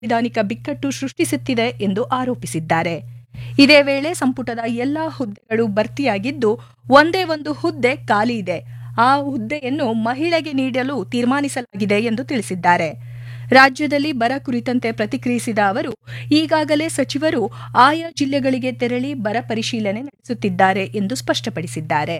ಸಾಂವಿಧಾನಿಕ ಬಿಕ್ಕಟ್ಟು ಸೃಷ್ಟಿಸುತ್ತಿದೆ ಎಂದು ಆರೋಪಿಸಿದ್ದಾರೆ ಇದೇ ವೇಳೆ ಸಂಪುಟದ ಎಲ್ಲಾ ಹುದ್ದೆಗಳು ಭರ್ತಿಯಾಗಿದ್ದು ಒಂದೇ ಒಂದು ಹುದ್ದೆ ಖಾಲಿ ಇದೆ ಆ ಹುದ್ದೆಯನ್ನು ಮಹಿಳೆಗೆ ನೀಡಲು ತೀರ್ಮಾನಿಸಲಾಗಿದೆ ಎಂದು ತಿಳಿಸಿದ್ದಾರೆ ರಾಜ್ಯದಲ್ಲಿ ಬರ ಕುರಿತಂತೆ ಪ್ರತಿಕ್ರಿಯಿಸಿದ ಅವರು ಈಗಾಗಲೇ ಸಚಿವರು ಆಯಾ ಜಿಲ್ಲೆಗಳಿಗೆ ತೆರಳಿ ಬರ ಪರಿಶೀಲನೆ ನಡೆಸುತ್ತಿದ್ದಾರೆ ಎಂದು ಸ್ಪಷ್ಟಪಡಿಸಿದ್ದಾರೆ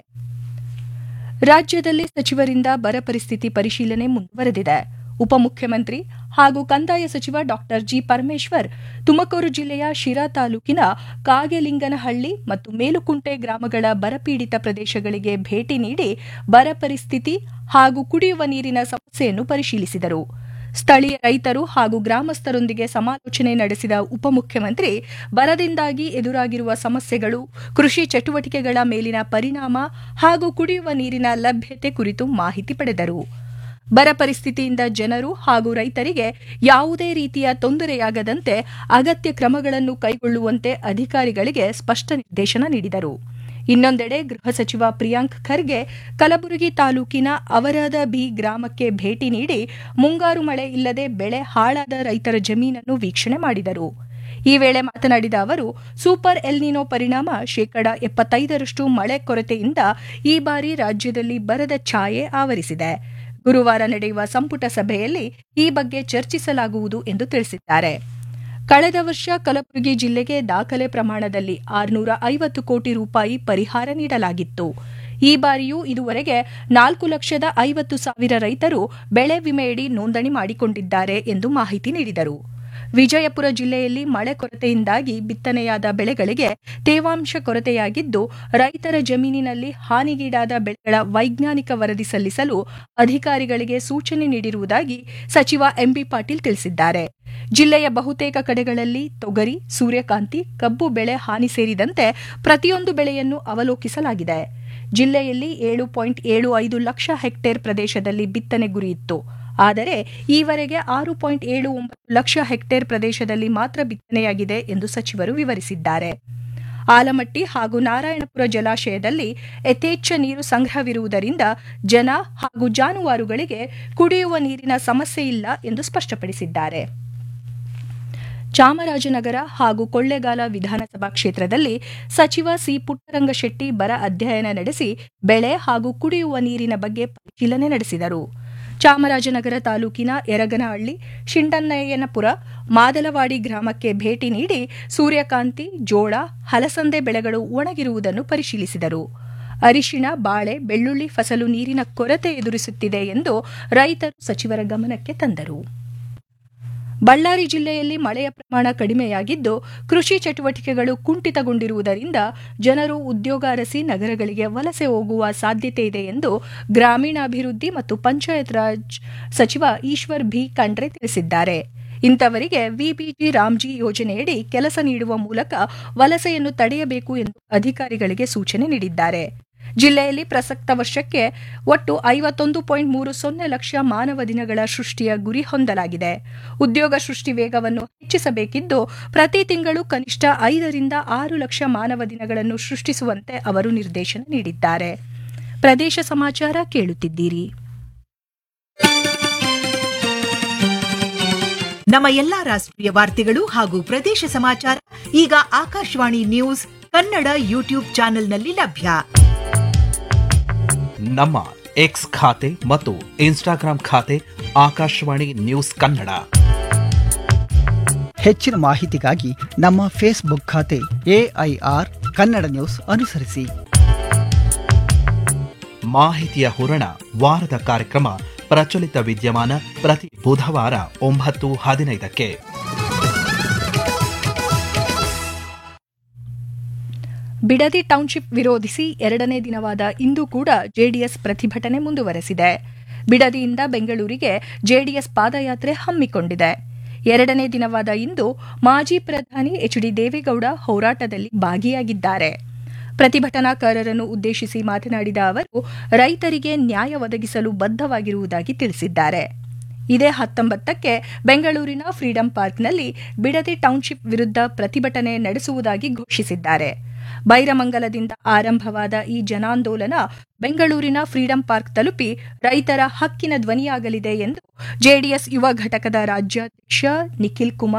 ರಾಜ್ಯದಲ್ಲಿ ಸಚಿವರಿಂದ ಬರ ಪರಿಸ್ಥಿತಿ ಪರಿಶೀಲನೆ ಮುಂದುವರೆದಿದೆ ಉಪಮುಖ್ಯಮಂತ್ರಿ ಹಾಗೂ ಕಂದಾಯ ಸಚಿವ ಡಾ ಜಿ ಪರಮೇಶ್ವರ್ ತುಮಕೂರು ಜಿಲ್ಲೆಯ ಶಿರಾ ತಾಲೂಕಿನ ಕಾಗೆಲಿಂಗನಹಳ್ಳಿ ಮತ್ತು ಮೇಲುಕುಂಟೆ ಗ್ರಾಮಗಳ ಬರಪೀಡಿತ ಪ್ರದೇಶಗಳಿಗೆ ಭೇಟಿ ನೀಡಿ ಬರ ಪರಿಸ್ಥಿತಿ ಹಾಗೂ ಕುಡಿಯುವ ನೀರಿನ ಸಮಸ್ಯೆಯನ್ನು ಪರಿಶೀಲಿಸಿದರು ಸ್ಥಳೀಯ ರೈತರು ಹಾಗೂ ಗ್ರಾಮಸ್ಥರೊಂದಿಗೆ ಸಮಾಲೋಚನೆ ನಡೆಸಿದ ಉಪಮುಖ್ಯಮಂತ್ರಿ ಬರದಿಂದಾಗಿ ಎದುರಾಗಿರುವ ಸಮಸ್ಯೆಗಳು ಕೃಷಿ ಚಟುವಟಿಕೆಗಳ ಮೇಲಿನ ಪರಿಣಾಮ ಹಾಗೂ ಕುಡಿಯುವ ನೀರಿನ ಲಭ್ಯತೆ ಕುರಿತು ಮಾಹಿತಿ ಪಡೆದರು ಬರ ಪರಿಸ್ಥಿತಿಯಿಂದ ಜನರು ಹಾಗೂ ರೈತರಿಗೆ ಯಾವುದೇ ರೀತಿಯ ತೊಂದರೆಯಾಗದಂತೆ ಅಗತ್ಯ ಕ್ರಮಗಳನ್ನು ಕೈಗೊಳ್ಳುವಂತೆ ಅಧಿಕಾರಿಗಳಿಗೆ ಸ್ಪಷ್ಟ ನಿರ್ದೇಶನ ನೀಡಿದರು ಇನ್ನೊಂದೆಡೆ ಗೃಹ ಸಚಿವ ಪ್ರಿಯಾಂಕ್ ಖರ್ಗೆ ಕಲಬುರಗಿ ತಾಲೂಕಿನ ಅವರಾದ ಬಿ ಗ್ರಾಮಕ್ಕೆ ಭೇಟಿ ನೀಡಿ ಮುಂಗಾರು ಮಳೆ ಇಲ್ಲದೆ ಬೆಳೆ ಹಾಳಾದ ರೈತರ ಜಮೀನನ್ನು ವೀಕ್ಷಣೆ ಮಾಡಿದರು ಈ ವೇಳೆ ಮಾತನಾಡಿದ ಅವರು ಸೂಪರ್ ಎಲ್ನಿನೋ ಪರಿಣಾಮ ಶೇಕಡ ಎಪ್ಪತ್ತೈದರಷ್ಟು ಮಳೆ ಕೊರತೆಯಿಂದ ಈ ಬಾರಿ ರಾಜ್ಯದಲ್ಲಿ ಬರದ ಛಾಯೆ ಆವರಿಸಿದೆ ಗುರುವಾರ ನಡೆಯುವ ಸಂಪುಟ ಸಭೆಯಲ್ಲಿ ಈ ಬಗ್ಗೆ ಚರ್ಚಿಸಲಾಗುವುದು ಎಂದು ತಿಳಿಸಿದ್ದಾರೆ ಕಳೆದ ವರ್ಷ ಕಲಬುರಗಿ ಜಿಲ್ಲೆಗೆ ದಾಖಲೆ ಪ್ರಮಾಣದಲ್ಲಿ ಆರುನೂರ ಐವತ್ತು ಕೋಟಿ ರೂಪಾಯಿ ಪರಿಹಾರ ನೀಡಲಾಗಿತ್ತು ಈ ಬಾರಿಯೂ ಇದುವರೆಗೆ ನಾಲ್ಕು ಲಕ್ಷದ ಐವತ್ತು ಸಾವಿರ ರೈತರು ಬೆಳೆ ವಿಮೆಯಡಿ ನೋಂದಣಿ ಮಾಡಿಕೊಂಡಿದ್ದಾರೆ ಎಂದು ಮಾಹಿತಿ ನೀಡಿದರು ವಿಜಯಪುರ ಜಿಲ್ಲೆಯಲ್ಲಿ ಮಳೆ ಕೊರತೆಯಿಂದಾಗಿ ಬಿತ್ತನೆಯಾದ ಬೆಳೆಗಳಿಗೆ ತೇವಾಂಶ ಕೊರತೆಯಾಗಿದ್ದು ರೈತರ ಜಮೀನಿನಲ್ಲಿ ಹಾನಿಗೀಡಾದ ಬೆಳೆಗಳ ವೈಜ್ಞಾನಿಕ ವರದಿ ಸಲ್ಲಿಸಲು ಅಧಿಕಾರಿಗಳಿಗೆ ಸೂಚನೆ ನೀಡಿರುವುದಾಗಿ ಸಚಿವ ಎಂಬಿ ಪಾಟೀಲ್ ತಿಳಿಸಿದ್ದಾರೆ ಜಿಲ್ಲೆಯ ಬಹುತೇಕ ಕಡೆಗಳಲ್ಲಿ ತೊಗರಿ ಸೂರ್ಯಕಾಂತಿ ಕಬ್ಬು ಬೆಳೆ ಹಾನಿ ಸೇರಿದಂತೆ ಪ್ರತಿಯೊಂದು ಬೆಳೆಯನ್ನು ಅವಲೋಕಿಸಲಾಗಿದೆ ಜಿಲ್ಲೆಯಲ್ಲಿ ಏಳು ಪಾಯಿಂಟ್ ಏಳು ಐದು ಲಕ್ಷ ಹೆಕ್ಟೇರ್ ಪ್ರದೇಶದಲ್ಲಿ ಬಿತ್ತನೆ ಗುರಿಯಿತ್ತು ಆದರೆ ಈವರೆಗೆ ಆರು ಪಾಯಿಂಟ್ ಏಳು ಒಂಬತ್ತು ಲಕ್ಷ ಹೆಕ್ಟೇರ್ ಪ್ರದೇಶದಲ್ಲಿ ಮಾತ್ರ ಬಿತ್ತನೆಯಾಗಿದೆ ಎಂದು ಸಚಿವರು ವಿವರಿಸಿದ್ದಾರೆ ಆಲಮಟ್ಟಿ ಹಾಗೂ ನಾರಾಯಣಪುರ ಜಲಾಶಯದಲ್ಲಿ ಯಥೇಚ್ಛ ನೀರು ಸಂಗ್ರಹವಿರುವುದರಿಂದ ಜನ ಹಾಗೂ ಜಾನುವಾರುಗಳಿಗೆ ಕುಡಿಯುವ ನೀರಿನ ಸಮಸ್ಯೆ ಇಲ್ಲ ಎಂದು ಸ್ಪಷ್ಟಪಡಿಸಿದ್ದಾರೆ ಚಾಮರಾಜನಗರ ಹಾಗೂ ಕೊಳ್ಳೇಗಾಲ ವಿಧಾನಸಭಾ ಕ್ಷೇತ್ರದಲ್ಲಿ ಸಚಿವ ಸಿ ಪುಟ್ಟರಂಗಶೆಟ್ಟಿ ಬರ ಅಧ್ಯಯನ ನಡೆಸಿ ಬೆಳೆ ಹಾಗೂ ಕುಡಿಯುವ ನೀರಿನ ಬಗ್ಗೆ ಪರಿಶೀಲನೆ ನಡೆಸಿದರು ಚಾಮರಾಜನಗರ ತಾಲೂಕಿನ ಯರಗನಹಳ್ಳಿ ಶಿಂಡನ್ನಯ್ಯನಪುರ ಮಾದಲವಾಡಿ ಗ್ರಾಮಕ್ಕೆ ಭೇಟಿ ನೀಡಿ ಸೂರ್ಯಕಾಂತಿ ಜೋಳ ಹಲಸಂದೆ ಬೆಳೆಗಳು ಒಣಗಿರುವುದನ್ನು ಪರಿಶೀಲಿಸಿದರು ಅರಿಶಿಣ ಬಾಳೆ ಬೆಳ್ಳುಳ್ಳಿ ಫಸಲು ನೀರಿನ ಕೊರತೆ ಎದುರಿಸುತ್ತಿದೆ ಎಂದು ರೈತರು ಸಚಿವರ ಗಮನಕ್ಕೆ ತಂದರು ಬಳ್ಳಾರಿ ಜಿಲ್ಲೆಯಲ್ಲಿ ಮಳೆಯ ಪ್ರಮಾಣ ಕಡಿಮೆಯಾಗಿದ್ದು ಕೃಷಿ ಚಟುವಟಿಕೆಗಳು ಕುಂಠಿತಗೊಂಡಿರುವುದರಿಂದ ಜನರು ಉದ್ಯೋಗ ಅರಸಿ ನಗರಗಳಿಗೆ ವಲಸೆ ಹೋಗುವ ಸಾಧ್ಯತೆ ಇದೆ ಎಂದು ಗ್ರಾಮೀಣಾಭಿವೃದ್ಧಿ ಮತ್ತು ಪಂಚಾಯತ್ ರಾಜ್ ಸಚಿವ ಈಶ್ವರ್ ಭಿ ಖಂಡ್ರೆ ತಿಳಿಸಿದ್ದಾರೆ ಇಂಥವರಿಗೆ ವಿಬಿಜಿ ರಾಮ್ಜಿ ಯೋಜನೆಯಡಿ ಕೆಲಸ ನೀಡುವ ಮೂಲಕ ವಲಸೆಯನ್ನು ತಡೆಯಬೇಕು ಎಂದು ಅಧಿಕಾರಿಗಳಿಗೆ ಸೂಚನೆ ನೀಡಿದ್ದಾರೆ ಜಿಲ್ಲೆಯಲ್ಲಿ ಪ್ರಸಕ್ತ ವರ್ಷಕ್ಕೆ ಒಟ್ಟು ಐವತ್ತೊಂದು ಪಾಯಿಂಟ್ ಮೂರು ಸೊನ್ನೆ ಲಕ್ಷ ಮಾನವ ದಿನಗಳ ಸೃಷ್ಟಿಯ ಗುರಿ ಹೊಂದಲಾಗಿದೆ ಉದ್ಯೋಗ ಸೃಷ್ಟಿ ವೇಗವನ್ನು ಹೆಚ್ಚಿಸಬೇಕಿದ್ದು ಪ್ರತಿ ತಿಂಗಳು ಕನಿಷ್ಠ ಐದರಿಂದ ಆರು ಲಕ್ಷ ಮಾನವ ದಿನಗಳನ್ನು ಸೃಷ್ಟಿಸುವಂತೆ ಅವರು ನಿರ್ದೇಶನ ನೀಡಿದ್ದಾರೆ ಪ್ರದೇಶ ಸಮಾಚಾರ ಕೇಳುತ್ತಿದ್ದೀರಿ ನಮ್ಮ ಎಲ್ಲಾ ರಾಷ್ಟ್ರೀಯ ವಾರ್ತೆಗಳು ಹಾಗೂ ಪ್ರದೇಶ ಸಮಾಚಾರ ಈಗ ಆಕಾಶವಾಣಿ ನ್ಯೂಸ್ ಕನ್ನಡ ಯೂಟ್ಯೂಬ್ ಚಾನೆಲ್ನಲ್ಲಿ ಲಭ್ಯ ನಮ್ಮ ಎಕ್ಸ್ ಖಾತೆ ಮತ್ತು ಇನ್ಸ್ಟಾಗ್ರಾಂ ಖಾತೆ ಆಕಾಶವಾಣಿ ನ್ಯೂಸ್ ಕನ್ನಡ ಹೆಚ್ಚಿನ ಮಾಹಿತಿಗಾಗಿ ನಮ್ಮ ಫೇಸ್ಬುಕ್ ಖಾತೆ ಎಐಆರ್ ಕನ್ನಡ ನ್ಯೂಸ್ ಅನುಸರಿಸಿ ಮಾಹಿತಿಯ ಹೂರಣ ವಾರದ ಕಾರ್ಯಕ್ರಮ ಪ್ರಚಲಿತ ವಿದ್ಯಮಾನ ಪ್ರತಿ ಬುಧವಾರ ಒಂಬತ್ತು ಹದಿನೈದಕ್ಕೆ ಬಿಡದಿ ಟೌನ್ಶಿಪ್ ವಿರೋಧಿಸಿ ಎರಡನೇ ದಿನವಾದ ಇಂದು ಕೂಡ ಜೆಡಿಎಸ್ ಪ್ರತಿಭಟನೆ ಮುಂದುವರೆಸಿದೆ ಬಿಡದಿಯಿಂದ ಬೆಂಗಳೂರಿಗೆ ಜೆಡಿಎಸ್ ಪಾದಯಾತ್ರೆ ಹಮ್ಮಿಕೊಂಡಿದೆ ಎರಡನೇ ದಿನವಾದ ಇಂದು ಮಾಜಿ ಪ್ರಧಾನಿ ಎಚ್ ಡಿ ದೇವೇಗೌಡ ಹೋರಾಟದಲ್ಲಿ ಭಾಗಿಯಾಗಿದ್ದಾರೆ ಪ್ರತಿಭಟನಾಕಾರರನ್ನು ಉದ್ದೇಶಿಸಿ ಮಾತನಾಡಿದ ಅವರು ರೈತರಿಗೆ ನ್ಯಾಯ ಒದಗಿಸಲು ಬದ್ಧವಾಗಿರುವುದಾಗಿ ತಿಳಿಸಿದ್ದಾರೆ ಇದೇ ಹತ್ತೊಂಬತ್ತಕ್ಕೆ ಬೆಂಗಳೂರಿನ ಫ್ರೀಡಂ ಪಾರ್ಕ್ನಲ್ಲಿ ಬಿಡದಿ ಟೌನ್ಶಿಪ್ ವಿರುದ್ಧ ಪ್ರತಿಭಟನೆ ನಡೆಸುವುದಾಗಿ ಘೋಷಿಸಿದ್ದಾರೆ ಬೈರಮಂಗಲದಿಂದ ಆರಂಭವಾದ ಈ ಜನಾಂದೋಲನ ಬೆಂಗಳೂರಿನ ಫ್ರೀಡಂ ಪಾರ್ಕ್ ತಲುಪಿ ರೈತರ ಹಕ್ಕಿನ ಧ್ವನಿಯಾಗಲಿದೆ ಎಂದು ಜೆಡಿಎಸ್ ಯುವ ಘಟಕದ ರಾಜ್ಯಾಧ್ಯಕ್ಷ ನಿಖಿಲ್ ಕುಮಾರ್